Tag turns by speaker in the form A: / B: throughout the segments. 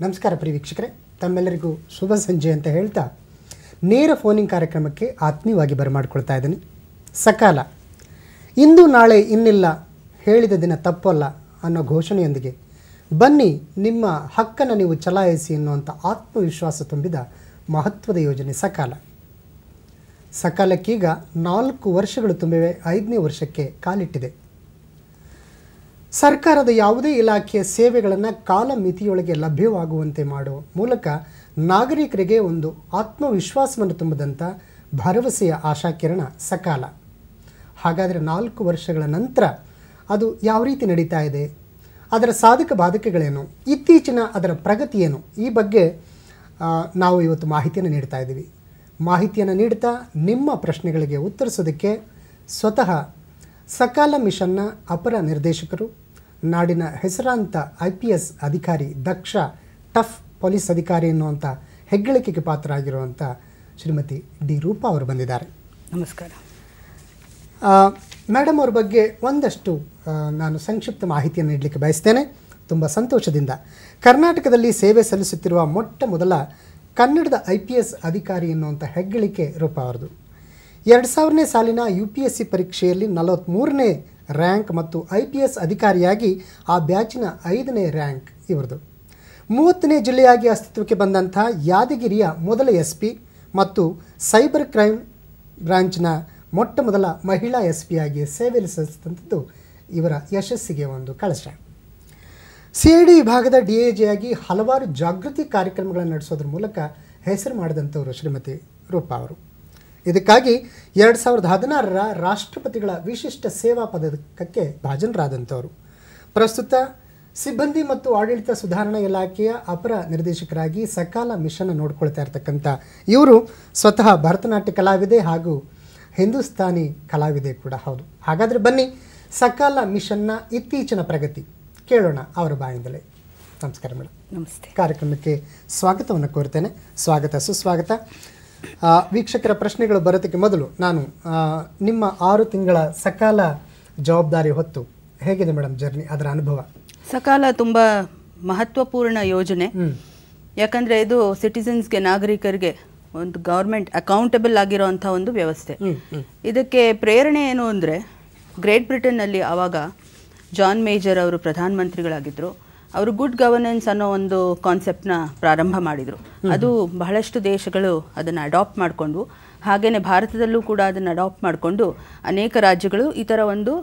A: ನಮಸ್ಕಾರ ಪ್ರಿಯ ವೀಕ್ಷಕರೇ ತಮ್ಮೆಲ್ಲರಿಗೂ ಶುಭ ಸಂಜೆ ಅಂತ ಹೇಳ್ತಾ ನೇರ ಫೋನಿಂಗ್ ಕಾರ್ಯಕ್ರಮಕ್ಕೆ ಆತ್ಮೀಯವಾಗಿ ಬರಮಾಡ್ಕೊಳ್ತಾ ಇದ್ದೀನಿ ಸಕಾಲ ಇಂದು ನಾಳೆ ಇನ್ನಿಲ್ಲ ಹೇಳಿದ ದಿನ ತಪ್ಪಲ್ಲ ಅನ್ನೋ ಘೋಷಣೆಯೊಂದಿಗೆ ಬನ್ನಿ ನಿಮ್ಮ ಹಕ್ಕನ್ನು ನೀವು ಚಲಾಯಿಸಿ ಎನ್ನುವಂಥ ಆತ್ಮವಿಶ್ವಾಸ ತುಂಬಿದ ಮಹತ್ವದ ಯೋಜನೆ ಸಕಾಲ ಸಕಾಲಕ್ಕೀಗ ನಾಲ್ಕು ವರ್ಷಗಳು ತುಂಬಿವೆ ಐದನೇ ವರ್ಷಕ್ಕೆ ಕಾಲಿಟ್ಟಿದೆ ಸರ್ಕಾರದ ಯಾವುದೇ ಇಲಾಖೆಯ ಸೇವೆಗಳನ್ನು ಕಾಲಮಿತಿಯೊಳಗೆ ಲಭ್ಯವಾಗುವಂತೆ ಮಾಡುವ ಮೂಲಕ ನಾಗರಿಕರಿಗೆ ಒಂದು ಆತ್ಮವಿಶ್ವಾಸವನ್ನು ತುಂಬಿದಂಥ ಭರವಸೆಯ ಆಶಾಕಿರಣ ಸಕಾಲ ಹಾಗಾದರೆ ನಾಲ್ಕು ವರ್ಷಗಳ ನಂತರ ಅದು ಯಾವ ರೀತಿ ನಡೀತಾ ಇದೆ ಅದರ ಸಾಧಕ ಬಾಧಕಗಳೇನು ಇತ್ತೀಚಿನ ಅದರ ಪ್ರಗತಿ ಏನು ಈ ಬಗ್ಗೆ ಆ, ನಾವು ಇವತ್ತು ಮಾಹಿತಿಯನ್ನು ನೀಡ್ತಾ ಇದ್ದೀವಿ ಮಾಹಿತಿಯನ್ನು ನೀಡ್ತಾ ನಿಮ್ಮ ಪ್ರಶ್ನೆಗಳಿಗೆ ಉತ್ತರಿಸೋದಕ್ಕೆ ಸ್ವತಃ ಸಕಾಲ ಮಿಷನ್ನ ಅಪರ ನಿರ್ದೇಶಕರು ನಾಡಿನ ಹೆಸರಾಂತ ಐ ಪಿ ಎಸ್ ಅಧಿಕಾರಿ ದಕ್ಷ ಟಫ್ ಪೊಲೀಸ್ ಅಧಿಕಾರಿ ಎನ್ನುವಂಥ ಹೆಗ್ಗಳಿಕೆಗೆ ಪಾತ್ರ ಆಗಿರುವಂಥ ಶ್ರೀಮತಿ ಡಿ ರೂಪಾ ಅವರು ಬಂದಿದ್ದಾರೆ
B: ನಮಸ್ಕಾರ
A: ಆ, ಮೇಡಮ್ ಅವ್ರ ಬಗ್ಗೆ ಒಂದಷ್ಟು ಆ, ನಾನು ಸಂಕ್ಷಿಪ್ತ ಮಾಹಿತಿಯನ್ನು ನೀಡಲಿಕ್ಕೆ ಬಯಸ್ತೇನೆ ತುಂಬ ಸಂತೋಷದಿಂದ ಕರ್ನಾಟಕದಲ್ಲಿ ಸೇವೆ ಸಲ್ಲಿಸುತ್ತಿರುವ ಮೊಟ್ಟ ಮೊದಲ ಕನ್ನಡದ ಐ ಪಿ ಎಸ್ ಅಧಿಕಾರಿ ಎನ್ನುವಂಥ ಹೆಗ್ಗಳಿಕೆ ರೂಪ ಅವರದು ಎರಡು ಸಾವಿರನೇ ಸಾಲಿನ ಯು ಪಿ ಎಸ್ ಸಿ ಪರೀಕ್ಷೆಯಲ್ಲಿ ನಲವತ್ತ್ಮೂರನೇ ರ್ಯಾಂಕ್ ಮತ್ತು ಐ ಪಿ ಎಸ್ ಅಧಿಕಾರಿಯಾಗಿ ಆ ಬ್ಯಾಚಿನ ಐದನೇ ರ್ಯಾಂಕ್ ಇವರದು ಮೂವತ್ತನೇ ಜಿಲ್ಲೆಯಾಗಿ ಅಸ್ತಿತ್ವಕ್ಕೆ ಬಂದಂಥ ಯಾದಗಿರಿಯ ಮೊದಲ ಎಸ್ ಪಿ ಮತ್ತು ಸೈಬರ್ ಕ್ರೈಮ್ ಬ್ರಾಂಚ್ನ ಮೊಟ್ಟ ಮೊದಲ ಮಹಿಳಾ ಎಸ್ ಪಿಯಾಗಿ ಸೇವೆ ಸಲ್ಲಿಸಿದಂಥದ್ದು ಇವರ ಯಶಸ್ಸಿಗೆ ಒಂದು ಕಳಶ ಸಿ ಐ ಡಿ ವಿಭಾಗದ ಡಿ ಎ ಜಿಯಾಗಿ ಹಲವಾರು ಜಾಗೃತಿ ಕಾರ್ಯಕ್ರಮಗಳನ್ನು ನಡೆಸೋದ್ರ ಮೂಲಕ ಹೆಸರು ಮಾಡಿದಂಥವರು ಶ್ರೀಮತಿ ರೂಪಾ ಅವರು ಇದಕ್ಕಾಗಿ ಎರಡು ಸಾವಿರದ ಹದಿನಾರರ ರಾಷ್ಟ್ರಪತಿಗಳ ವಿಶಿಷ್ಟ ಸೇವಾ ಪದಕಕ್ಕೆ ಭಾಜನರಾದಂಥವರು ಪ್ರಸ್ತುತ ಸಿಬ್ಬಂದಿ ಮತ್ತು ಆಡಳಿತ ಸುಧಾರಣಾ ಇಲಾಖೆಯ ಅಪರ ನಿರ್ದೇಶಕರಾಗಿ ಸಕಾಲ ಮಿಷನ್ ನೋಡ್ಕೊಳ್ತಾ ಇರ್ತಕ್ಕಂಥ ಇವರು ಸ್ವತಃ ಭರತನಾಟ್ಯ ಕಲಾವಿದೆ ಹಾಗೂ ಹಿಂದೂಸ್ತಾನಿ ಕಲಾವಿದೆ ಕೂಡ ಹೌದು ಹಾಗಾದರೆ ಬನ್ನಿ ಸಕಾಲ ಮಿಷನ್ನ ಇತ್ತೀಚಿನ ಪ್ರಗತಿ ಕೇಳೋಣ ಅವರ ಬಾಯಿಂದಲೇ ನಮಸ್ಕಾರ ಮೇಡಮ್
B: ನಮಸ್ತೆ
A: ಕಾರ್ಯಕ್ರಮಕ್ಕೆ ಸ್ವಾಗತವನ್ನು ಕೋರ್ತೇನೆ ಸ್ವಾಗತ ಸುಸ್ವಾಗತ ಆ, ವೀಕ್ಷಕರ ಪ್ರಶ್ನೆಗಳು ಬರೋದಕ್ಕೆ ಮೊದಲು ನಾನು ಆ, ನಿಮ್ಮ ಆರು ತಿಂಗಳ ಸಕಾಲ ಜವಾಬ್ದಾರಿ ಹೊತ್ತು ಹೇಗಿದೆ ಮೇಡಮ್ ಜರ್ನಿ ಅದರ ಅನುಭವ
B: ಸಕಾಲ ತುಂಬ ಮಹತ್ವಪೂರ್ಣ ಯೋಜನೆ ಯಾಕಂದರೆ ಇದು ಸಿಟಿಸನ್ಸ್ಗೆ ನಾಗರಿಕರಿಗೆ ಒಂದು ಗೌರ್ಮೆಂಟ್ ಅಕೌಂಟಬಲ್ ಆಗಿರೋವಂಥ ಒಂದು ವ್ಯವಸ್ಥೆ ಇದಕ್ಕೆ ಪ್ರೇರಣೆ ಏನು ಅಂದರೆ ಗ್ರೇಟ್ ಬ್ರಿಟನ್ನಲ್ಲಿ ಆವಾಗ ಜಾನ್ ಮೇಜರ್ ಅವರು ಪ್ರಧಾನಮಂತ್ರಿಗಳಾಗಿದ್ದರು ಅವರು ಗುಡ್ ಗವರ್ನೆನ್ಸ್ ಅನ್ನೋ ಒಂದು ಕಾನ್ಸೆಪ್ಟ್ನ ಪ್ರಾರಂಭ ಮಾಡಿದರು ಅದು ಬಹಳಷ್ಟು ದೇಶಗಳು ಅದನ್ನು ಅಡಾಪ್ಟ್ ಮಾಡಿಕೊಂಡು ಹಾಗೆಯೇ ಭಾರತದಲ್ಲೂ ಕೂಡ ಅದನ್ನು ಅಡಾಪ್ಟ್ ಮಾಡಿಕೊಂಡು ಅನೇಕ ರಾಜ್ಯಗಳು ಈ ಥರ ಒಂದು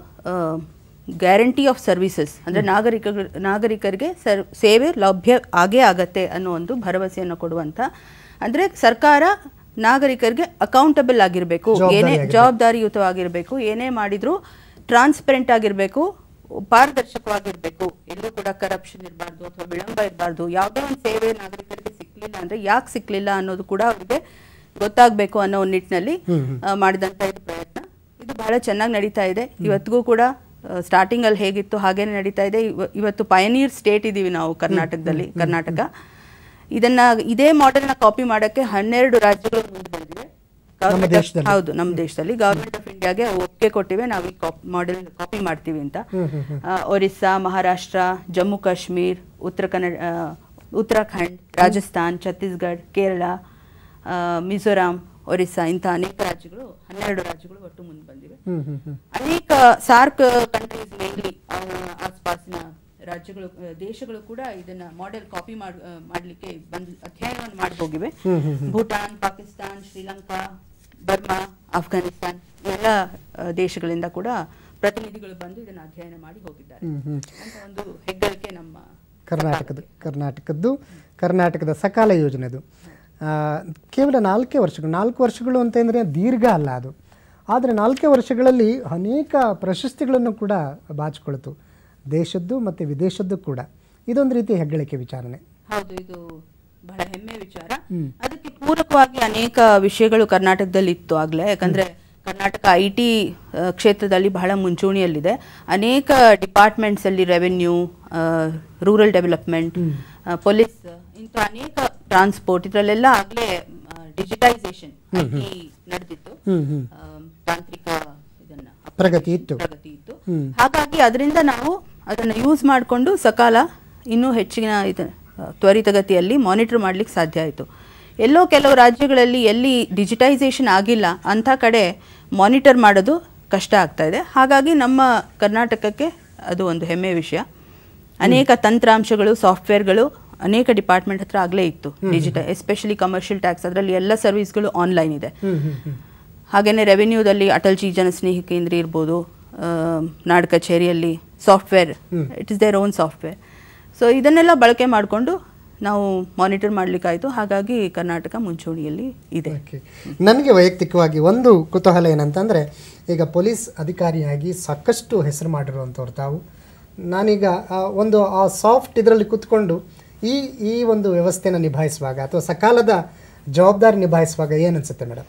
B: ಗ್ಯಾರಂಟಿ ಆಫ್ ಸರ್ವಿಸಸ್ ಅಂದರೆ ನಾಗರಿಕ ನಾಗರಿಕರಿಗೆ ಸರ್ ಸೇವೆ ಲಭ್ಯ ಆಗೇ ಆಗತ್ತೆ ಅನ್ನೋ ಒಂದು ಭರವಸೆಯನ್ನು ಕೊಡುವಂಥ ಅಂದರೆ ಸರ್ಕಾರ ನಾಗರಿಕರಿಗೆ ಅಕೌಂಟಬಲ್ ಆಗಿರಬೇಕು ಏನೇ ಜವಾಬ್ದಾರಿಯುತವಾಗಿರಬೇಕು ಏನೇ ಮಾಡಿದರೂ ಟ್ರಾನ್ಸ್ಪರೆಂಟ್ ಆಗಿರಬೇಕು ಪಾರದರ್ಶಕವಾಗಿರಬೇಕು ಎಲ್ಲೂ ಕೂಡ ಕರಪ್ಷನ್ ಇರಬಾರ್ದು ಅಥವಾ ವಿಳಂಬ ಇರಬಾರ್ದು ಯಾವುದೇ ಒಂದು ಸೇವೆ ನಾಗರಿಕರಿಗೆ ಸಿಕ್ಕಲಿಲ್ಲ ಅಂದರೆ ಯಾಕೆ ಸಿಕ್ಕಲಿಲ್ಲ ಅನ್ನೋದು ಕೂಡ ಅವರಿಗೆ ಗೊತ್ತಾಗಬೇಕು ಅನ್ನೋ ಒಂದು ನಿಟ್ಟಿನಲ್ಲಿ ಆ, ಮಾಡಿದಂಥ ಇದು ಪ್ರಯತ್ನ ಇದು ಬಹಳ ಚೆನ್ನಾಗಿ ನಡೀತಾ ಇದೆ ಇವತ್ತಿಗೂ ಕೂಡ ಸ್ಟಾರ್ಟಿಂಗ್ ಅಲ್ಲಿ ಹೇಗಿತ್ತು ಹಾಗೇನೆ ನಡೀತಾ ಇದೆ ಇವ- ಇವತ್ತು ಪಯನೀರ್ ಸ್ಟೇಟ್ ಇದೀವಿ ನಾವು ಕರ್ನಾಟಕದಲ್ಲಿ ಕರ್ನಾಟಕ ಇದನ್ನ ಇದೇ ಮಾಡೆಲ್ನ ಕಾಪಿ ಮಾಡಕ್ಕೆ ಹನ್ನೆರಡು ರಾಜ್ಯಗಳು ಮುಂದೆ ಬಂದಿವೆ Government of- ಹೌದು ನಮ್ಮ ದೇಶದಲ್ಲಿ ಗವರ್ಮೆಂಟ್ ಆಫ್ ಇಂಡಿಯಾಗೆ ಒಪ್ಪಿಗೆ ಕೊಟ್ಟಿವೆ ನಾವು ಈ ಮಾಡೆಲ್ ಕಾಪಿ ಮಾಡ್ತೀವಿ ಅಂತ ಆ, ಒರಿಸ್ಸಾ ಮಹಾರಾಷ್ಟ್ರ ಜಮ್ಮು ಕಾಶ್ಮೀರ್ ಉತ್ತರ ಕನ್ನಡ ಆ, ಉತ್ತರಾಖಂಡ್ ರಾಜಸ್ಥಾನ್ ಛತ್ತೀಸ್ಗಢ ಕೇರಳ ಆ, ಮಿಜೋರಾಂ ಒರಿಸ್ಸಾ ಇಂಥ ಅನೇಕ ರಾಜ್ಯಗಳು ಹನ್ನೆರಡು ರಾಜ್ಯಗಳು ಒಟ್ಟು ಮುಂದೆ ಬಂದಿವೆ
A: ಹ್ಮ್ ಹ್ಮ್ ಹ್ಮ್
B: ಅನೇಕ ಸಾರ್ಕ್ ಕಂಟ್ರೀಸ್ ಮೇನ್ಲಿ ಆಸ್ಪಾಸಿನ ರಾಜ್ಯಗಳು ಆ, ದೇಶಗಳು ಕೂಡ ಇದನ್ನ ಮಾಡೆಲ್ ಕಾಪಿ ಮಾಡ್ ಆ, ಮಾಡ್ಲಿಕ್ಕೆ ಬಂದು ಅಧ್ಯಯನವನ್ನು ಮಾಡಿ ಹೋಗಿವೆ ಭೂಟಾನ್ ಪಾಕಿಸ್ತಾನ್ ಶ್ರೀಲಂಕಾ ಬರ್ಮಾ ಆಫ್ಘಾನಿಸ್ತಾನ್ ಎಲ್ಲ ಆ, ದೇಶಗಳಿಂದ ಕೂಡ ಪ್ರತಿನಿಧಿಗಳು ಬಂದು ಇದನ್ನ ಅಧ್ಯಯನ ಮಾಡಿ ಹೋಗಿದ್ದಾರೆ
A: ಹ್ಮ್ ಹ್ಮ್
B: ಅಂತ ಒಂದು ಹೆಗ್ಗಳಿಕೆ ನಮ್ಮ
A: ಕರ್ನಾಟಕದ ಕರ್ನಾಟಕದ್ದು ಕರ್ನಾಟಕದ ಸಕಾಲ ಯೋಜನೆದು ಆ, ಕೇವಲ ನಾಲ್ಕೇ ವರ್ಷಗಳು ನಾಲ್ಕು ವರ್ಷಗಳು ಅಂತಂದರೆ ದೀರ್ಘ ಅಲ್ಲ ಅದು ಆದರೆ ನಾಲ್ಕೇ ವರ್ಷಗಳಲ್ಲಿ ಅನೇಕ ಪ್ರಶಸ್ತಿಗಳನ್ನು ಕೂಡ ಬಾಚಿಕೊಳ್ತು ದೇಶದ್ದು ಮತ್ತು ವಿದೇಶದ್ದು ಕೂಡ ಇದೊಂದು ರೀತಿ ಹೆಗ್ಗಳಿಕೆ ವಿಚಾರಣೆ
B: ಹೌದು ಇದು ಬಹಳ ಹೆಮ್ಮೆ ವಿಚಾರ ಅದಕ್ಕೆ ಪೂರಕವಾಗಿ ಅನೇಕ ವಿಷಯಗಳು ಕರ್ನಾಟಕದಲ್ಲಿ ಇತ್ತು ಆಗ್ಲೇ ಯಾಕಂದ್ರೆ ಕರ್ನಾಟಕ ಐ ಟಿ ಕ್ಷೇತ್ರದಲ್ಲಿ ಬಹಳ ಮುಂಚೂಣಿಯಲ್ಲಿದೆ ಅನೇಕ ಡಿಪಾರ್ಟ್ಮೆಂಟ್ಸ್ ಅಲ್ಲಿ ರೆವೆನ್ಯೂ ರೂರಲ್ ಡೆವಲಪ್ಮೆಂಟ್ ಪೊಲೀಸ್ ಇಂಥ ಅನೇಕ ಟ್ರಾನ್ಸ್ಪೋರ್ಟ್ ಇದರಲ್ಲೆಲ್ಲ ಆಗ್ಲೇ ಡಿಜಿಟೈಸೇಷನ್ ನಡೆದಿತ್ತು
A: ಹ್ಮ್ ಹ್ಮ್
B: ಆ, ತಾಂತ್ರಿಕ ಇದನ್ನ
A: ಪ್ರಗತಿ ಇತ್ತು
B: ಪ್ರಗತಿ ಇತ್ತು ಹಾಗಾಗಿ ಅದರಿಂದ ನಾವು ಅದನ್ನು ಯೂಸ್ ಮಾಡಿಕೊಂಡು ಸಕಾಲ ಇನ್ನೂ ಹೆಚ್ಚಿನ ಇದು ಆ, ತ್ವರಿತಗತಿಯಲ್ಲಿ ಮಾನಿಟರ್ ಮಾಡ್ಲಿಕ್ಕೆ ಸಾಧ್ಯ ಆಯಿತು ಎಲ್ಲೋ ಕೆಲವು ರಾಜ್ಯಗಳಲ್ಲಿ ಎಲ್ಲಿ ಡಿಜಿಟೈಸೇಷನ್ ಆಗಿಲ್ಲ ಅಂಥ ಕಡೆ ಮಾನಿಟರ್ ಮಾಡೋದು ಕಷ್ಟ ಆಗ್ತಾ ಇದೆ ಹಾಗಾಗಿ ನಮ್ಮ ಕರ್ನಾಟಕಕ್ಕೆ ಅದು ಒಂದು ಹೆಮ್ಮೆಯ ವಿಷಯ ಅನೇಕ ತಂತ್ರಾಂಶಗಳು ಸಾಫ್ಟ್ವೇರ್ಗಳು ಅನೇಕ ಡಿಪಾರ್ಟ್ಮೆಂಟ್ ಹತ್ರ ಆಗಲೇ ಇತ್ತು ಡಿಜಿಟಲ್ ಎಸ್ಪೆಷಲಿ ಕಮರ್ಷಿಯಲ್ ಟ್ಯಾಕ್ಸ್ ಅದರಲ್ಲಿ ಎಲ್ಲ ಸರ್ವಿಸ್ಗಳು ಆನ್ಲೈನ್ ಇದೆ
A: ಹ್ಮ್ ಹ್ಮ್ ಹ್ಮ್
B: ಹಾಗೆಯೇ ರೆವೆನ್ಯೂದಲ್ಲಿ ಅಟಲ್ ಜಿ ಜನಸ್ನೇಹಿ ಕೇಂದ್ರ ಇರ್ಬೋದು ಆ, ನಾಡ್ ಕಚೇರಿಯಲ್ಲಿ software it is their own software so ಇದನ್ನೆಲ್ಲ ಬಳಕೆ ಮಾಡಿಕೊಂಡು ನಾವು ಮಾನಿಟರ್ ಮಾಡಲಿಕ್ಕಾಯಿತು ಹಾಗಾಗಿ ಕರ್ನಾಟಕ ಮುಂಚೂಣಿಯಲ್ಲಿ ಇದೆ
A: ಓಕೆ ನನಗೆ ವೈಯಕ್ತಿಕವಾಗಿ ಒಂದು ಕುತೂಹಲ ಏನಂತಂದರೆ ಈಗ ಪೊಲೀಸ್ ಅಧಿಕಾರಿಯಾಗಿ ಸಾಕಷ್ಟು ಹೆಸರು ಮಾಡಿರುವಂಥವ್ರು ತಾವು ನಾನೀಗ ಆ ಒಂದು ಆ ಸಾಫ್ಟ್ ಇದರಲ್ಲಿ ಕೂತ್ಕೊಂಡು ಈ ಈ ಒಂದು ವ್ಯವಸ್ಥೆನ ನಿಭಾಯಿಸುವಾಗ ಅಥವಾ ಸಕಾಲದ ಜವಾಬ್ದಾರಿ ನಿಭಾಯಿಸುವಾಗ ಏನು ಅನ್ಸುತ್ತೆ ಮೇಡಮ್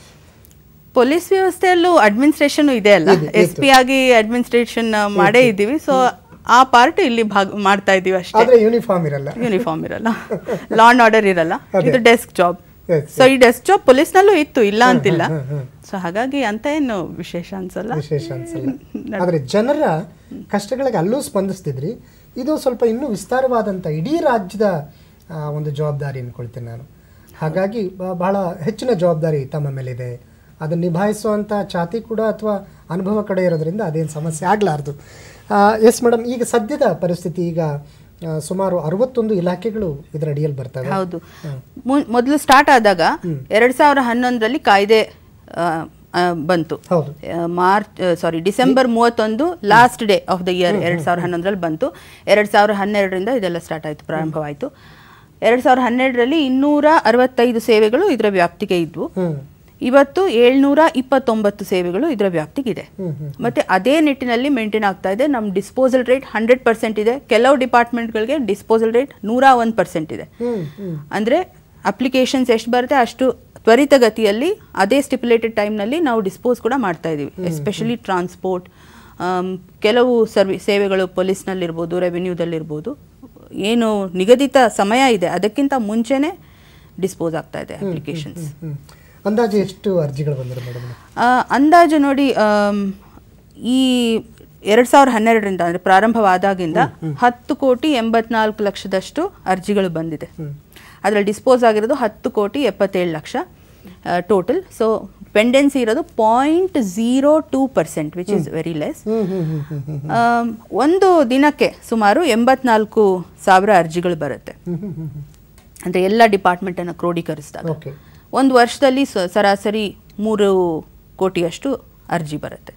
B: ಪೊಲೀಸ್ ವ್ಯವಸ್ಥೆಯಲ್ಲೂ ಅಡ್ಮಿನಿಸ್ಟ್ರೇಷನ್ ಇದೆ ಅಲ್ಲ ಎಸ್ ಪಿ ಆಗಿ ಅಡ್ಮಿನಿಸ್ಟ್ರೇಷನ್ ಮಾಡೇ ಇದ್ದೀವಿ ಸೊ ಆ ಪಾರ್ಟ್ ಇಲ್ಲಿ ಭಾಗ ಮಾಡ್ತಾ ಇದ್ದೀವಿ ಅಷ್ಟೇ
A: ಆದರೆ ಯೂನಿಫಾರ್ಮ್ ಇರಲ್ಲ
B: ಯೂನಿಫಾರ್ಮ್ ಇರಲ್ಲ ಲಾ ಅಂಡ್ ಆರ್ಡರ್ ಇರಲ್ಲ ಇದು ಡೆಸ್ಕ್ ಜಾಬ್
A: Yes,
B: ಸೊ ಈ ಡೆಸ್ಕ್ ಜಾಬ್ ಪೊಲೀಸ್ನಲ್ಲೂ ಇತ್ತು ಇಲ್ಲ ಅಂತಿಲ್ಲ ಸೊ ಹಾಗಾಗಿ ಅಂತ ಏನು ವಿಶೇಷ ಅನ್ಸಲ್ಲ
A: ವಿಶೇಷ ಅನ್ಸಲ್ಲ ಆದರೆ ಜನರ ಕಷ್ಟಗಳಿಗೆ ಅಲ್ಲೂ ಸ್ಪಂದಿಸ್ತಿದ್ರಿ ಇದು ಸ್ವಲ್ಪ ಇನ್ನೂ ವಿಸ್ತಾರವಾದಂಥ ಇಡೀ ರಾಜ್ಯದ ಆ, ಒಂದು ಜವಾಬ್ದಾರಿ ಅನ್ಕೊಳ್ತೀನಿ ನಾನು ಹಾಗಾಗಿ ಬ- ಬಹಳ ಹೆಚ್ಚಿನ ಜವಾಬ್ದಾರಿ ತಮ್ಮ ಮೇಲಿದೆ ಅದನ್ನು ನಿಭಾಯಿಸುವಂಥ ಛಾತಿ ಕೂಡ ಅಥವಾ ಅನುಭವ ಕಡೆ ಇರೋದ್ರಿಂದ ಅದೇನು ಸಮಸ್ಯೆ ಆಗಲಾರ್ದು ಎಸ್ ಮೇಡಮ್ ಈಗ ಸದ್ಯದ ಪರಿಸ್ಥಿತಿ ಈಗ ಆ, ಸುಮಾರು ಅರವತ್ತೊಂದು ಇಲಾಖೆಗಳು ಇದರ ಅಡಿಯಲ್ಲಿ ಬರ್ತವೆ
B: ಹೌದು ಮು- ಮೊದಲು ಸ್ಟಾರ್ಟ್ ಆದಾಗ ಎರಡ್ ಸಾವಿರ ಹನ್ನೊಂದರಲ್ಲಿ ಕಾಯ್ದೆ ಆ, ಆ, ಬಂತು
A: ಹೌದು
B: ಮಾರ್ಚ್ ಸಾರಿ ಡಿಸೆಂಬರ್ ಮೂವತ್ತೊಂದು last day of the year ಎರಡ್ ಸಾವಿರ ಹನ್ನೊಂದರಲ್ಲಿ ಬಂತು ಎರಡ್ ಸಾವಿರ ಹನ್ನೆರಡರಿಂದ ಇದೆಲ್ಲ ಸ್ಟಾರ್ಟ್ ಆಯಿತು ಪ್ರಾರಂಭವಾಯಿತು ಎರಡ್ ಸಾವಿರ ಹನ್ನೆರಡರಲ್ಲಿ ಇನ್ನೂರ ಅರವತ್ತೈದು ಸೇವೆಗಳು ಇದರ ವ್ಯಾಪ್ತಿಗೆ ಇದ್ವು
A: ಹ್ಞೂ
B: ಇವತ್ತು ಏಳ್ನೂರ ಇಪ್ಪತ್ತೊಂಬತ್ತು ಸೇವೆಗಳು ಇದರ ವ್ಯಾಪ್ತಿಗಿದೆ
A: ಹ್ಮ್, ಹ್ಮ್.
B: ಮತ್ತೆ ಅದೇ ನಿಟ್ಟಿನಲ್ಲಿ ಮೇಂಟೈನ್ ಆಗ್ತಾ ಇದೆ ನಮ್ಮ ಡಿಸ್ಪೋಸಲ್ ರೇಟ್ ಹಂಡ್ರೆಡ್ ಪರ್ಸೆಂಟ್ ಇದೆ ಕೆಲವು ಡಿಪಾರ್ಟ್ಮೆಂಟ್ಗಳಿಗೆ ಡಿಸ್ಪೋಸಲ್ ರೇಟ್ ನೂರ ಒಂದು ಪರ್ಸೆಂಟ್ ಇದೆ
A: ಹ್ಞೂ ಹ್ಞೂ
B: ಅಂದರೆ ಅಪ್ಲಿಕೇಶನ್ಸ್ ಎಷ್ಟು ಬರುತ್ತೆ ಅಷ್ಟು ತ್ವರಿತಗತಿಯಲ್ಲಿ ಅದೇ ಸ್ಟಿಪ್ಯುಲೇಟೆಡ್ ಟೈಮ್ನಲ್ಲಿ ನಾವು ಡಿಸ್ಪೋಸ್ ಕೂಡ ಮಾಡ್ತಾ ಇದ್ದೀವಿ ಎಸ್ಪೆಷಲಿ ಟ್ರಾನ್ಸ್ಪೋರ್ಟ್ ಕೆಲವು ಸರ್ವಿ ಸೇವೆಗಳು ಪೊಲೀಸ್ನಲ್ಲಿರ್ಬೋದು ರೆವಿನ್ಯೂದಲ್ಲಿರ್ಬೋದು ಏನು ನಿಗದಿತ ಸಮಯ ಇದೆ ಅದಕ್ಕಿಂತ ಮುಂಚೆನೇ ಡಿಸ್ಪೋಸ್ ಆಗ್ತಾ ಇದೆ ಅಪ್ಲಿಕೇಶನ್ಸ್
A: ಹ್ಞೂ ಅಂದಾಜು ಎಷ್ಟು ಅರ್ಜಿಗಳು ಬಂದಿದೆ ಮೇಡಮ್
B: ಆ, ಅಂದಾಜು ನೋಡಿ ಆಮ್, ಈ ಎರಡು ಸಾವಿರ ಹನ್ನೆರಡರಿಂದ ಅಂದರೆ ಪ್ರಾರಂಭವಾದಾಗಿಂದ ಹತ್ತು ಕೋಟಿ ಎಂಬತ್ನಾಲ್ಕು ಲಕ್ಷದಷ್ಟು ಅರ್ಜಿಗಳು ಬಂದಿದೆ ಅದರಲ್ಲಿ ಡಿಸ್ಪೋಸ್ ಆಗಿರೋದು ಹತ್ತು ಕೋಟಿ ಎಪ್ಪತ್ತೇಳು ಲಕ್ಷ ಟೋಟಲ್ ಸೊ ಪೆಂಡೆನ್ಸಿ ಇರೋದು point zero two percent which is very less
A: hmm hmm hmm hmm ಹ್ಞೂ
B: ಆಮ್, ಒಂದು ದಿನಕ್ಕೆ ಸುಮಾರು ಎಂಬತ್ನಾಲ್ಕು ಸಾವಿರ ಅರ್ಜಿಗಳು ಬರುತ್ತೆ
A: ಹ್ಞೂ ಹ್ಞೂ ಹ್ಞೂ
B: ಅಂದರೆ ಎಲ್ಲ ಡಿಪಾರ್ಟ್ಮೆಂಟನ್ನು ಕ್ರೋಢೀಕರಿಸಿದಾಗ
A: ಓಕೆ
B: ಒಂದು ವರ್ಷದಲ್ಲಿ ಸ- ಸರಾಸರಿ ಮೂರು ಕೋಟಿಯಷ್ಟು ಅರ್ಜಿ ಬರುತ್ತೆ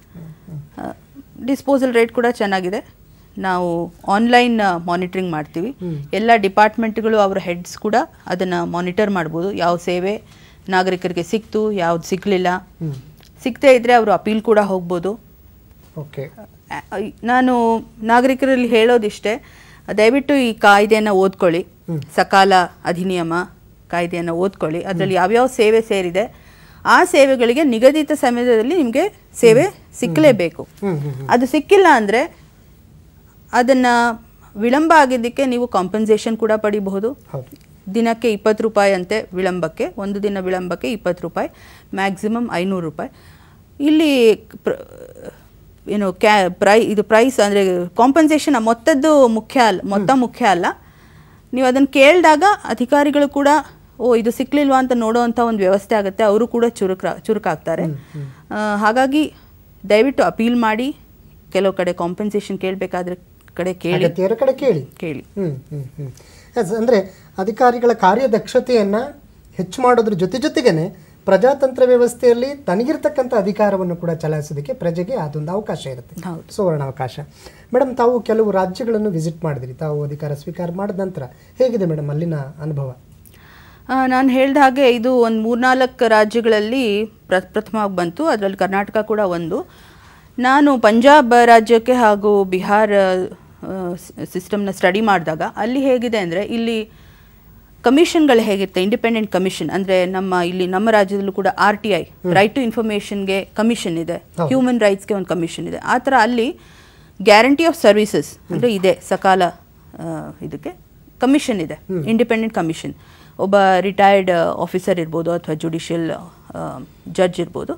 B: ಡಿಸ್ಪೋಸಲ್ ರೇಟ್ ಕೂಡ ಚೆನ್ನಾಗಿದೆ ನಾವು ಆನ್ಲೈನ್ ಮಾನಿಟರಿಂಗ್ ಮಾಡ್ತೀವಿ ಎಲ್ಲ ಡಿಪಾರ್ಟ್ಮೆಂಟ್ಗಳು ಅವರ ಹೆಡ್ಸ್ ಕೂಡ ಅದನ್ನು ಮಾನಿಟರ್ ಮಾಡ್ಬೋದು ಯಾವ ಸೇವೆ ನಾಗರಿಕರಿಗೆ ಸಿಕ್ತು ಯಾವ್ದು ಸಿಗಲಿಲ್ಲ ಸಿಗದೇ ಇದ್ದರೆ ಅವರು ಅಪೀಲ್ ಕೂಡ ಹೋಗ್ಬೋದು
A: ಓಕೆ
B: ಆ, ನಾನು ನಾಗರಿಕರಲ್ಲಿ ಹೇಳೋದಿಷ್ಟೇ ದಯವಿಟ್ಟು ಈ ಕಾಯ್ದೆಯನ್ನು ಓದ್ಕೊಳ್ಳಿ ಸಕಾಲ ಅಧಿನಿಯಮ ಕಾಯ್ದೆಯನ್ನು ಓದ್ಕೊಳ್ಳಿ ಅದರಲ್ಲಿ ಯಾವ್ಯಾವ ಸೇವೆ ಸೇರಿದೆ ಆ ಸೇವೆಗಳಿಗೆ ನಿಗದಿತ ಸಮಯದಲ್ಲಿ ನಿಮಗೆ ಸೇವೆ ಸಿಕ್ಕಲೇಬೇಕು
A: ಹ್ಮ್, ಹ್ಮ್,
B: ಅದು ಸಿಕ್ಕಿಲ್ಲ ಅಂದರೆ ಅದನ್ನು ವಿಳಂಬ ಆಗಿದ್ದಕ್ಕೆ ನೀವು ಕಾಂಪನ್ಸೇಷನ್ ಕೂಡ ಪಡಿಬಹುದು
A: ಹೌದು
B: ದಿನಕ್ಕೆ ಇಪ್ಪತ್ತು ರೂಪಾಯಿ ಅಂತೆ ವಿಳಂಬಕ್ಕೆ ಒಂದು ದಿನ ವಿಳಂಬಕ್ಕೆ ಇಪ್ಪತ್ತು ರೂಪಾಯಿ ಮ್ಯಾಕ್ಸಿಮಮ್ ಐನೂರು ರೂಪಾಯಿ ಇಲ್ಲಿ ಪ್ರ- ಏನು ಕ್ಯಾ ಪ್ರೈ ಇದು ಪ್ರೈಸ್ ಅಂದರೆ ಕಾಂಪನ್ಸೇಷನ್ ಮೊತ್ತದ್ದು ಮುಖ್ಯ ಅಲ್ಲ ಮೊತ್ತ ಮುಖ್ಯ ಅಲ್ಲ ನೀವು ಅದನ್ನು ಕೇಳಿದಾಗ ಅಧಿಕಾರಿಗಳು ಕೂಡ ಓ ಇದು ಸಿಕ್ಲಿಲ್ವಾ ಅಂತ ನೋಡೋವಂಥ ಒಂದು ವ್ಯವಸ್ಥೆ ಆಗುತ್ತೆ ಅವರು ಕೂಡ ಚುರುಕ ಚುರುಕಾಗ್ತಾರೆ ಆ, ಹಾಗಾಗಿ ದಯವಿಟ್ಟು ಅಪೀಲ್ ಮಾಡಿ ಕೆಲವು ಕಡೆ ಕಾಂಪನ್ಸೇಷನ್ ಕೇಳಬೇಕಾದ್ರೆ ಕಡೆ ಕೇಳಿ
A: ಅಗತ್ಯರ ಕಡೆ ಕೇಳಿ
B: ಕೇಳಿ
A: ಹ್ಮ್ ಹ್ಮ್ ಹ್ಮ್ ಎಸ್ ಅಂದರೆ ಅಧಿಕಾರಿಗಳ ಕಾರ್ಯದಕ್ಷತೆಯನ್ನ ಹೆಚ್ಚು ಮಾಡೋದ್ರ ಜೊತೆ ಜೊತೆಗೇನೆ ಪ್ರಜಾತಂತ್ರ ವ್ಯವಸ್ಥೆಯಲ್ಲಿ ತನಗಿರ್ತಕ್ಕಂಥ ಅಧಿಕಾರವನ್ನು ಕೂಡ ಚಲಾಯಿಸೋದಕ್ಕೆ ಪ್ರಜೆಗೆ ಅದೊಂದು ಅವಕಾಶ ಇರುತ್ತೆ
B: ಹೌದು.
A: ಸುವರ್ಣ ಅವಕಾಶ ಮೇಡಮ್ ತಾವು ಕೆಲವು ರಾಜ್ಯಗಳನ್ನು ವಿಸಿಟ್ ಮಾಡಿದ್ರಿ ತಾವು ಅಧಿಕಾರ ಸ್ವೀಕಾರ ಮಾಡಿದ ನಂತರ ಹೇಗಿದೆ ಮೇಡಮ್ ಅಲ್ಲಿನ ಅನುಭವ
B: ನಾನು ಹೇಳಿದ ಹಾಗೆ ಇದು ಒಂದು ಮೂರ್ನಾಲ್ಕು ರಾಜ್ಯಗಳಲ್ಲಿ ಪ್ರ ಪ್ರಥಮವಾಗಿ ಬಂತು ಅದರಲ್ಲಿ ಕರ್ನಾಟಕ ಕೂಡ ಒಂದು ನಾನು ಪಂಜಾಬ್ ರಾಜ್ಯಕ್ಕೆ ಹಾಗೂ ಬಿಹಾರ ಸಿಸ್ಟಮ್ನ ಸ್ಟಡಿ ಮಾಡಿದಾಗ ಅಲ್ಲಿ ಹೇಗಿದೆ ಅಂದರೆ ಇಲ್ಲಿ ಕಮಿಷನ್ಗಳು ಹೇಗಿರುತ್ತೆ ಇಂಡಿಪೆಂಡೆಂಟ್ ಕಮಿಷನ್ ಅಂದರೆ ನಮ್ಮ ಇಲ್ಲಿ ನಮ್ಮ ರಾಜ್ಯದಲ್ಲೂ ಕೂಡ R T I right to ಇನ್ಫಾರ್ಮೇಷನ್ಗೆ ಕಮಿಷನ್ ಇದೆ ಹ್ಯೂಮನ್ ರೈಟ್ಸ್ಗೆ ಒಂದು ಕಮಿಷನ್ ಇದೆ ಆ ಥರ ಅಲ್ಲಿ ಗ್ಯಾರಂಟಿ ಆಫ್ ಸರ್ವಿಸಸ್ ಅಂದರೆ ಇದೆ ಸಕಾಲ ಆ, ಇದಕ್ಕೆ ಕಮಿಷನ್ ಇದೆ ಇಂಡಿಪೆಂಡೆಂಟ್ ಕಮಿಷನ್ ಒಬ್ಬ ರಿಟೈರ್ಡ್ ಆಫೀಸರ್ ಇರ್ಬೋದು ಅಥವಾ ಜುಡಿಷಿಯಲ್ ಜಡ್ಜ್ ಇರ್ಬೋದು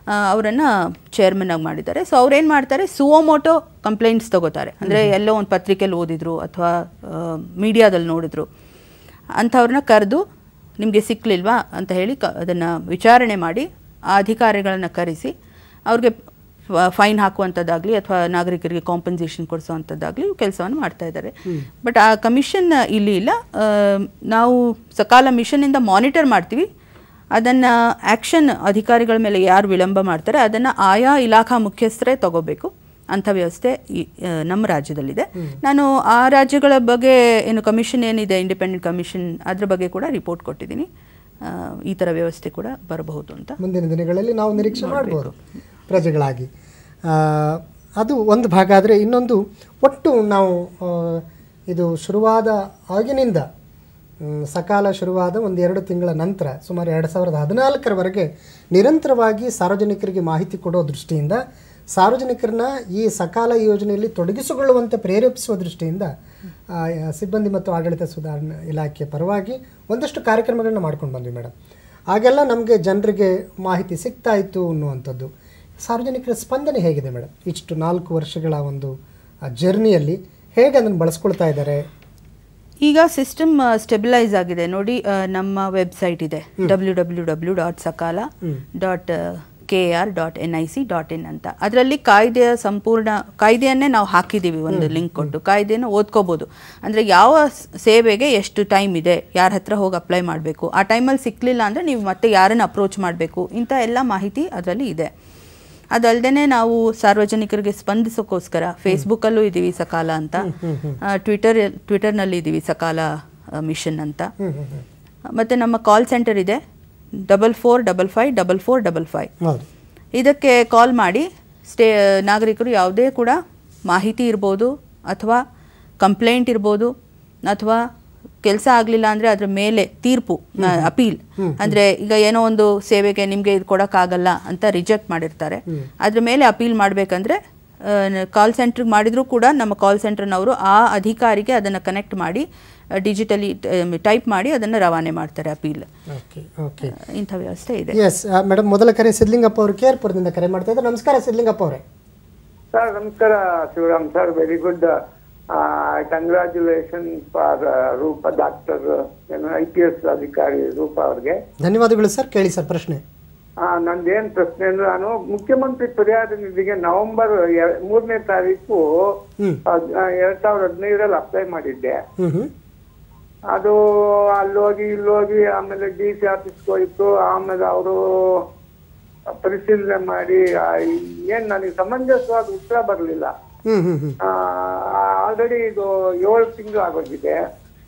B: ಅವರನ್ನು ಚೇರ್ಮನ್ ಆಗಿ ಮಾಡಿದ್ದಾರೆ ಸೊ ಅವ್ರೇನು ಮಾಡ್ತಾರೆ ಸುವೋಮೋಟೋ ಕಂಪ್ಲೇಂಟ್ಸ್ ತಗೋತಾರೆ ಅಂದರೆ ಎಲ್ಲೋ ಒಂದು ಪತ್ರಿಕೆಯಲ್ಲಿ ಓದಿದ್ರು ಅಥವಾ ಮೀಡಿಯಾದಲ್ಲಿ ನೋಡಿದ್ರು ಅಂಥವ್ರನ್ನ ಕರೆದು ನಿಮಗೆ ಸಿಕ್ಕಲಿಲ್ವಾ ಅಂತ ಹೇಳಿ ಕ ಅದನ್ನು ವಿಚಾರಣೆ ಮಾಡಿ ಆ ಅಧಿಕಾರಿಗಳನ್ನು ಕರೆಸಿ ಅವ್ರಿಗೆ ಫೈನ್ ಹಾಕುವಂಥದ್ದಾಗಲಿ ಅಥವಾ ನಾಗರಿಕರಿಗೆ ಕಾಂಪನ್ಸೇಷನ್ ಕೊಡಿಸುವಂಥದ್ದಾಗಲಿ ಕೆಲಸವನ್ನು ಮಾಡ್ತಾ ಇದ್ದಾರೆ ಬಟ್ ಆ ಕಮಿಷನ್ ಇಲ್ಲಿ ಇಲ್ಲ ಆ, ನಾವು ಸಕಾಲ ಮಿಷನ್ನಿಂದ ಮಾನಿಟರ್ ಮಾಡ್ತೀವಿ ಅದನ್ನು ಆ್ಯಕ್ಷನ್ ಅಧಿಕಾರಿಗಳ ಮೇಲೆ ಯಾರು ವಿಳಂಬ ಮಾಡ್ತಾರೆ ಅದನ್ನು ಆಯಾ ಇಲಾಖಾ ಮುಖ್ಯಸ್ಥರೇ ತಗೋಬೇಕು ಅಂಥ ವ್ಯವಸ್ಥೆ ಈ ಆ, ನಮ್ಮ ರಾಜ್ಯದಲ್ಲಿದೆ ನಾನು ಆ ರಾಜ್ಯಗಳ ಬಗ್ಗೆ ಏನು ಕಮಿಷನ್ ಏನಿದೆ ಇಂಡಿಪೆಂಡೆಂಟ್ ಕಮಿಷನ್ ಅದ್ರ ಬಗ್ಗೆ ಕೂಡ ರಿಪೋರ್ಟ್ ಕೊಟ್ಟಿದ್ದೀನಿ ಆ, ಈ ಥರ ವ್ಯವಸ್ಥೆ ಕೂಡ ಬರಬಹುದು ಅಂತ
A: ಮುಂದಿನ ದಿನಗಳಲ್ಲಿ ನಾವು ನಿರೀಕ್ಷೆ ಮಾಡ್ಬೋದು ಪ್ರಜೆಗಳಾಗಿ ಆ, ಅದು ಒಂದು ಭಾಗ ಆದರೆ ಇನ್ನೊಂದು ಒಟ್ಟು ನಾವು ಆ, ಇದು ಶುರುವಾದ ಆಗಿನಿಂದ ಮ್, ಸಕಾಲ ಶುರುವಾದ ಒಂದು ಎರಡು ತಿಂಗಳ ನಂತರ ಸುಮಾರು ಎರಡು ಸಾವಿರದ ಹದಿನಾಲ್ಕರವರೆಗೆ ನಿರಂತರವಾಗಿ ಸಾರ್ವಜನಿಕರಿಗೆ ಮಾಹಿತಿ ಕೊಡೋ ದೃಷ್ಟಿಯಿಂದ ಸಾರ್ವಜನಿಕರನ್ನ ಈ ಸಕಾಲ ಯೋಜನೆಯಲ್ಲಿ ತೊಡಗಿಸಿಕೊಳ್ಳುವಂತೆ ಪ್ರೇರೇಪಿಸುವ ದೃಷ್ಟಿಯಿಂದ ಆ, ಸಿಬ್ಬಂದಿ ಮತ್ತು ಆಡಳಿತ ಸುಧಾರಣಾ ಇಲಾಖೆಯ ಪರವಾಗಿ ಒಂದಷ್ಟು ಕಾರ್ಯಕ್ರಮಗಳನ್ನ ಮಾಡ್ಕೊಂಡು ಬಂದ್ವಿ ಮೇಡಮ್ ಆಗೆಲ್ಲ ನಮಗೆ ಜನರಿಗೆ ಮಾಹಿತಿ ಸಿಗ್ತಾ ಇತ್ತು ಅನ್ನುವಂಥದ್ದು ಸಾರ್ವಜನಿಕರ ಸ್ಪಂದನೆ ಹೇಗಿದೆ ಮೇಡಮ್ ಇಷ್ಟು ನಾಲ್ಕು ವರ್ಷಗಳ ಒಂದು ಜರ್ನಿಯಲ್ಲಿ ಹೇಗೆ ಅದನ್ನು ಬಳಸ್ಕೊಳ್ತಾ ಇದ್ದಾರೆ
B: ಈಗ ಸಿಸ್ಟಮ್ ಸ್ಟೆಬಿಲೈಸ್ ಆಗಿದೆ ನೋಡಿ ಆ, ನಮ್ಮ ವೆಬ್ಸೈಟ್ ಇದೆ W W W dot Sakala dot K R dot N I C dot in ಅಂತ ಅದರಲ್ಲಿ ಕಾಯ್ದೆಯ ಸಂಪೂರ್ಣ ಕಾಯ್ದೆಯನ್ನೇ ನಾವು ಹಾಕಿದ್ದೀವಿ ಒಂದು ಲಿಂಕ್ ಕೊಟ್ಟು ಕಾಯ್ದೆಯನ್ನು ಓದ್ಕೋಬೋದು ಅಂದರೆ ಯಾವ ಸ್- ಸೇವೆಗೆ ಎಷ್ಟು ಟೈಮ್ ಇದೆ ಯಾರ ಹತ್ರ ಹೋಗಿ ಅಪ್ಲೈ ಮಾಡಬೇಕು ಆ ಟೈಮಲ್ಲಿ ಸಿಕ್ಕಲಿಲ್ಲ ಅಂದರೆ ನೀವು ಮತ್ತೆ ಯಾರನ್ನು ಅಪ್ರೋಚ್ ಮಾಡಬೇಕು ಇಂಥ ಎಲ್ಲ ಮಾಹಿತಿ ಅದರಲ್ಲಿ ಇದೆ ಅದಲ್ಲದೆ ನಾವು ಸಾರ್ವಜನಿಕರಿಗೆ ಸ್ಪಂದಿಸೋಕ್ಕೋಸ್ಕರ ಫೇಸ್ಬುಕ್ಕಲ್ಲೂ ಇದ್ದೀವಿ ಸಕಾಲ ಅಂತ ಟ್ವಿಟರ್ ಟ್ವಿಟರ್ನಲ್ಲಿ ಇದ್ದೀವಿ ಸಕಾಲ ಮಿಷನ್ ಅಂತ ಮತ್ತು ನಮ್ಮ ಕಾಲ್ ಸೆಂಟರ್ ಇದೆ double four double five double four double five
A: ಹೌದು
B: ಇದಕ್ಕೆ ಕಾಲ್ ಮಾಡಿ ಸ್ಟೇ ನಾಗರಿಕರು ಯಾವುದೇ ಕೂಡ ಮಾಹಿತಿ ಇರ್ಬೋದು ಅಥವಾ ಕಂಪ್ಲೇಂಟ್ ಇರ್ಬೋದು ಅಥವಾ ಕೆಲಸ ಆಗಲಿಲ್ಲ ಅಂದರೆ ಅದ್ರ ಮೇಲೆ ತೀರ್ಪು ಅಪೀಲ್ ಅಂದರೆ ಈಗ ಏನೋ ಒಂದು ಸೇವೆಗೆ ನಿಮಗೆ ಇದು ಕೊಡೋಕ್ಕಾಗಲ್ಲ ಅಂತ ರಿಜೆಕ್ಟ್ ಮಾಡಿರ್ತಾರೆ ಅದ್ರ ಮೇಲೆ ಅಪೀಲ್ ಮಾಡಬೇಕಂದ್ರೆ ಕಾಲ್ ಸೆಂಟ್ರಿಗೆ ಮಾಡಿದರೂ ಕೂಡ ನಮ್ಮ ಕಾಲ್ ಸೆಂಟರ್ನವರು ಆ ಅಧಿಕಾರಿಗೆ ಅದನ್ನು ಕನೆಕ್ಟ್ ಮಾಡಿ ಡಿಜಿಟಲಿ ಟೈಪ್ ಮಾಡಿ ಅದನ್ನು ರವಾನೆ ಮಾಡ್ತಾರೆ ಅಪೀಲ್
A: ಓಕೆ ಓಕೆ
B: ಇಂಥ ವ್ಯವಸ್ಥೆ ಇದೆ
A: ಎಸ್ ಮೇಡಮ್ ಮೊದಲ ಕರೆ ಸಿದ್ಲಿಂಗಪ್ಪ ಅವರು ಕೇರ್ಪುರದಿಂದ ಕರೆ ಮಾಡ್ತಾ ಇದ್ದಾರೆ ನಮಸ್ಕಾರ ಸಿದ್ಲಿಂಗಪ್ಪ ಅವರೇ
C: ಸರ್ ನಮಸ್ಕಾರ Shivaram sir very good congratulation for Roopa doctor ಏನು ಐ ಪಿ ಎಸ್ ಅಧಿಕಾರಿ ರೂಪ ಅವ್ರಿಗೆ
A: ಧನ್ಯವಾದಗಳು ಸರ್ ಕೇಳಿ ಸರ್ ಪ್ರಶ್ನೆ
C: ಆ, ನಂದೇನ್ ಪ್ರಶ್ನೆ ಅಂದ್ರೆ ನಾನು ಮುಖ್ಯಮಂತ್ರಿ ಪರಿಹಾರ ನಿಧಿಗೆ ನವೆಂಬರ್ ಎ- ಮೂರನೇ ತಾರೀಕು
A: ಹ್ಮ್.
C: ಅದ್- ಆ, ಎರಡ್ ಸಾವಿರದ ಹದಿನೈದರಲ್ಲಿ ಅಪ್ಲೈ ಮಾಡಿದ್ದೆ
A: ಹ್ಮ್ ಹ್ಮ್
C: ಅದು ಅಲ್ಲೋಗಿ ಇಲ್ಲೋಗಿ ಆಮೇಲೆ ಡಿ ಸಿ ಆಫೀಸ್ಗೆ ಹೋಯ್ತು ಆಮೇಲೆ ಅವರು ಪರಿಶೀಲನೆ ಮಾಡಿ ಆ, ಏನ್ ನನಗೆ ಸಮಂಜಸವಾದ ಉತ್ತರ ಬರಲಿಲ್ಲ
A: ಹ್ಮ್ ಹ್ಮ್ ಹ್ಮ್
C: ಆಲ್ರೆಡಿ ಇದು ಏಳು ತಿಂಗಳು ಆಗೋಗಿದೆ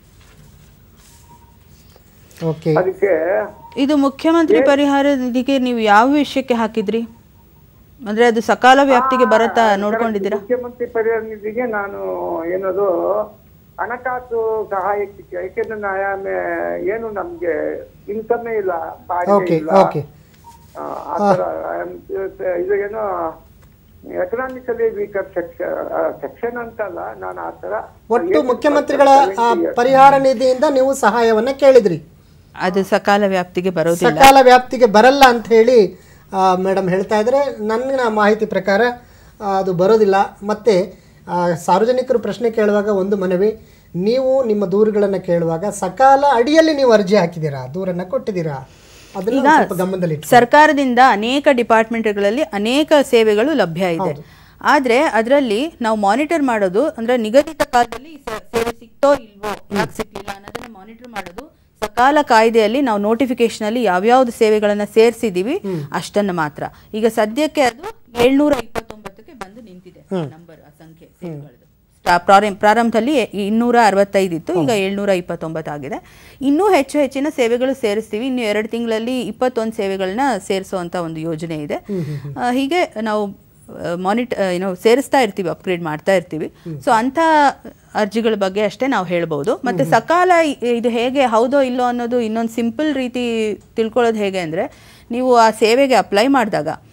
A: ಓಕೆ
C: ಅದಕ್ಕೆ
B: ಇದು ಮುಖ್ಯಮಂತ್ರಿ ಪರಿಹಾರ ನಿಧಿಗೆ ನೀವು ಯಾವ ವಿಷಯಕ್ಕೆ ಹಾಕಿದ್ರಿ ಅಂದ್ರೆ ಅದು ಸಕಾಲ ವ್ಯಾಪ್ತಿಗೆ ಬರತ್ತಾ ನೋಡ್ಕೊಂಡಿದ್ದೀರಾ
C: ಮುಖ್ಯಮಂತ್ರಿ ಪರಿಹಾರ ನಿಧಿಗೆ ನಾನು ಏನದು ಹಣಕಾಸು ಸಹಾಯಕ್ಕೆ ಯಾಕೆಂದ್ರೆ ನಾ ಏನು ನಮ್ಗೆ ಇನ್ಕಮೇ ಇಲ್ಲ ಬಾಡಿಗೆ
A: ಓಕೆ
C: ಇಲ್ಲ
A: ಓಕೆ
C: ಆ, ಆ ಥರ ಆಮ್, ಇದು ಏನೋ ಎಕನಾಮಿಕಲಿ ವೀಕರ್ ಸೆಕ್ಷನ್ ಸೆಕ್ಷನ್ ಅಂತಲ್ಲ ನಾನು ಆ ತರ
A: ಒಟ್ಟು ಮುಖ್ಯಮಂತ್ರಿಗಳ ಆ, ಪರಿಹಾರ ನಿಧಿಯಿಂದ ನೀವು ಸಹಾಯವನ್ನ ಕೇಳಿದ್ರಿ
B: ಅದು ಸಕಾಲ ವ್ಯಾಪ್ತಿಗೆ ಬರೋದಿಲ್ಲ
A: ಸಕಾಲ ವ್ಯಾಪ್ತಿಗೆ ಬರಲ್ಲ ಅಂತ ಹೇಳಿ ಮೇಡಮ್ ಹೇಳ್ತಾ ಇದ್ದಾರೆ ನನ್ನ ಮಾಹಿತಿ ಪ್ರಕಾರ ಆ, ಅದು ಬರೋದಿಲ್ಲ ಮತ್ತೆ ಆ, ಸಾರ್ವಜನಿಕರು ಪ್ರಶ್ನೆ ಕೇಳುವಾಗ ಒಂದು ಮನವಿ ನೀವು ನಿಮ್ಮ ದೂರುಗಳನ್ನು ಕೇಳುವಾಗ ಸಕಾಲ ಅಡಿಯಲ್ಲಿ ನೀವು ಅರ್ಜಿ ಹಾಕಿದ್ದೀರಾ ದೂರನ್ನ ಕೊಟ್ಟಿದ್ದೀರಾ ಅದನ್ನ ಒಂದ್ ಸ್ವಲ್ಪ ಗಮನದಲ್ಲಿ
B: ಸರ್ಕಾರದಿಂದ ಅನೇಕ ಡಿಪಾರ್ಟ್ಮೆಂಟ್ಗಳಲ್ಲಿ ಅನೇಕ ಸೇವೆಗಳು ಲಭ್ಯ ಇದೆ ಆದ್ರೆ ಅದರಲ್ಲಿ ನಾವು ಮಾನಿಟರ್ ಮಾಡೋದು ಅಂದ್ರೆ ನಿಗದಿತ ಕಾಲದಲ್ಲಿ ಈ ಸ- ಸೇವೆ ಸಿಕ್ತೋ ಇಲ್ವೋ ಯಾಕೆ ಸಿಕ್ಲಿಲ್ಲ ಅನ್ನೋದನ್ನ ಮಾನಿಟರ್ ಮಾಡೋದು ಸಕಾಲ ಕಾಯ್ದೆಯಲ್ಲಿ ನಾವು ನೋಟಿಫಿಕೇಶನ್ ಅಲ್ಲಿ ಯಾವ್ಯಾವ್ದು ಸೇವೆಗಳನ್ನ ಸೇರಿಸಿದೀವಿ ಅಷ್ಟನ್ನ ಮಾತ್ರ ಈಗ ಸದ್ಯಕ್ಕೆ ಅದು ಏಳ್ನೂರ ಇಪ್ಪತ್ತೊಂಬತ್ತಕ್ಕೆ ಬಂದು ನಿಂತಿದೆ ನಂಬರ್ ಆ ಸಂಖ್ಯೆ ಸೇವೆಗಳದ್ದು ಸ್ಟಾ- ಪ್ರಾರಂಭ ಪ್ರಾರಂಭದಲ್ಲಿ ಇನ್ನೂರ ಅರವತ್ತೈದು ಇತ್ತು ಈಗ ಏಳ್ನೂರ ಇಪ್ಪತ್ತೊಂಬತ್ತು ಆಗಿದೆ ಇನ್ನೂ ಹೆಚ್ಚು ಹೆಚ್ಚಿನ ಸೇವೆಗಳು ಸೇರಿಸ್ತೀವಿ ಇನ್ನು ಎರಡು ತಿಂಗಳಲ್ಲಿ ಇಪ್ಪತ್ತೊಂದು ಸೇವೆಗಳನ್ನ ಸೇರಿಸುವಂತ ಒಂದು ಯೋಜನೆ ಇದೆ ಆ, ಹೀಗೆ ನಾವು ಮಾನಿಟ್ ಏನೋ ಸೇರಿಸ್ತಾ ಇರ್ತೀವಿ ಅಪ್ಗ್ರೇಡ್ ಮಾಡ್ತಾ ಇರ್ತೀವಿ ಸೊ ಅಂಥ ಅರ್ಜಿಗಳ ಬಗ್ಗೆ ಅಷ್ಟೇ ನಾವು ಹೇಳ್ಬೋದು ಮತ್ತೆ ಸಕಾಲ ಇ- ಇದು ಹೇಗೆ ಹೌದೋ ಇಲ್ಲೋ ಅನ್ನೋದು ಇನ್ನೊಂದು ಸಿಂಪಲ್ ರೀತಿ ತಿಳ್ಕೊಳ್ಳೋದು ಹೇಗೆ ಅಂದರೆ ನೀವು ಆ ಸೇವೆಗೆ ಅಪ್ಲೈ ಮಾಡಿದಾಗ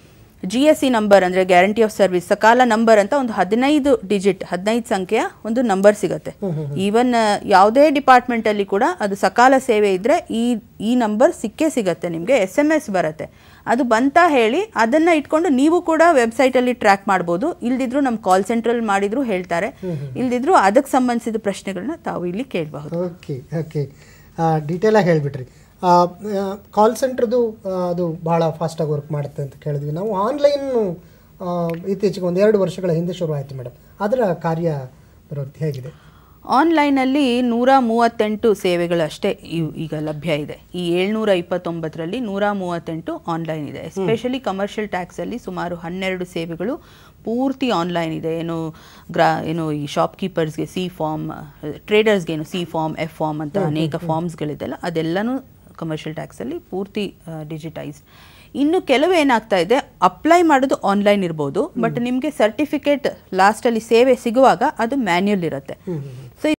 B: ಜಿ ಎಸ್ ಸಿ ನಂಬರ್ ಅಂದರೆ guarantee of service Sakala number ಅಂತ ಒಂದು ಹದಿನೈದು ಡಿಜಿಟ್ ಹದಿನೈದು ಸಂಖ್ಯೆಯ ಒಂದು ನಂಬರ್ ಸಿಗುತ್ತೆ ಈವನ್ ಯಾವುದೇ ಡಿಪಾರ್ಟ್ಮೆಂಟಲ್ಲಿ ಕೂಡ ಅದು ಸಕಾಲ ಸೇವೆ ಇದ್ದರೆ ಈ ಈ ನಂಬರ್ ಸಿಕ್ಕೇ ಸಿಗುತ್ತೆ ನಿಮಗೆ ಎಸ್ ಎಮ್ ಎಸ್ ಬರುತ್ತೆ ಅದು ಬಂತ ಹೇಳಿ ಅದನ್ನು ಇಟ್ಕೊಂಡು ನೀವು ಕೂಡ ವೆಬ್ಸೈಟಲ್ಲಿ ಟ್ರ್ಯಾಕ್ ಮಾಡ್ಬೋದು ಇಲ್ದಿದ್ರು ನಮ್ಮ ಕಾಲ್ ಸೆಂಟ್ರಲ್ಲಿ ಮಾಡಿದ್ರು ಹೇಳ್ತಾರೆ ಇಲ್ದಿದ್ರು ಅದಕ್ಕೆ ಸಂಬಂಧಿಸಿದ ಪ್ರಶ್ನೆಗಳನ್ನ ತಾವು ಇಲ್ಲಿ ಕೇಳಬಹುದು
A: ಓಕೆ ಓಕೆ ಡೀಟೇಲಾಗಿ ಹೇಳಿಬಿಟ್ರಿ ಕಾಲ್ ಸೆಂಟ್ರದು ಅದು ಭಾಳ ಫಾಸ್ಟಾಗಿ ವರ್ಕ್ ಮಾಡುತ್ತೆ ಅಂತ ಕೇಳಿದ್ವಿ ನಾವು ಆನ್ಲೈನು ಇತ್ತೀಚೆಗೆ ಒಂದು ಎರಡು ವರ್ಷಗಳ ಹಿಂದೆ ಶುರು ಆಯಿತು ಮೇಡಮ್ ಅದರ ಕಾರ್ಯ ಪ್ರವೃತ್ತಿ ಹೇಗಿದೆ
B: ಆನ್ಲೈನಲ್ಲಿ ನೂರ ಮೂವತ್ತೆಂಟು ಸೇವೆಗಳಷ್ಟೇ ಇವ್- ಈಗ ಲಭ್ಯ ಇದೆ ಈ ಏಳ್ನೂರ ಇಪ್ಪತ್ತೊಂಬತ್ತರಲ್ಲಿ ನೂರ ಮೂವತ್ತೆಂಟು ಆನ್ಲೈನ್ ಇದೆ ಎಸ್ಪೆಷಲಿ ಕಮರ್ಷಿಯಲ್ ಟ್ಯಾಕ್ಸಲ್ಲಿ ಸುಮಾರು ಹನ್ನೆರಡು ಸೇವೆಗಳು ಪೂರ್ತಿ ಆನ್ಲೈನ್ ಇದೆ ಏನು ಗ್ರಾ ಏನು ಈ ಶಾಪ್ಕೀಪರ್ಸ್ಗೆ ಸಿ ಫಾರ್ಮ್ ಟ್ರೇಡರ್ಸ್ಗೆ ಏನು ಸಿ ಫಾರ್ಮ್ ಎಫ್ ಫಾರ್ಮ್ ಅಂತ ಅನೇಕ ಫಾರ್ಮ್ಸ್ಗಳಿದೆಲ್ಲ ಅದೆಲ್ಲನೂ ಕಮರ್ಷಿಯಲ್ ಟ್ಯಾಕ್ಸಲ್ಲಿ ಪೂರ್ತಿ ಡಿಜಿಟೈಸ್ಡ್ ಇನ್ನು ಕೆಲವು ಏನಾಗ್ತಾ ಇದೆ ಅಪ್ಲೈ ಮಾಡೋದು ಆನ್ಲೈನ್ ಇರ್ಬೋದು ಬಟ್ ನಿಮಗೆ ಸರ್ಟಿಫಿಕೇಟ್ ಲಾಸ್ಟಲ್ಲಿ ಸೇವೆ ಸಿಗುವಾಗ ಅದು ಮ್ಯಾನ್ಯಲ್ ಇರುತ್ತೆ ಸೊ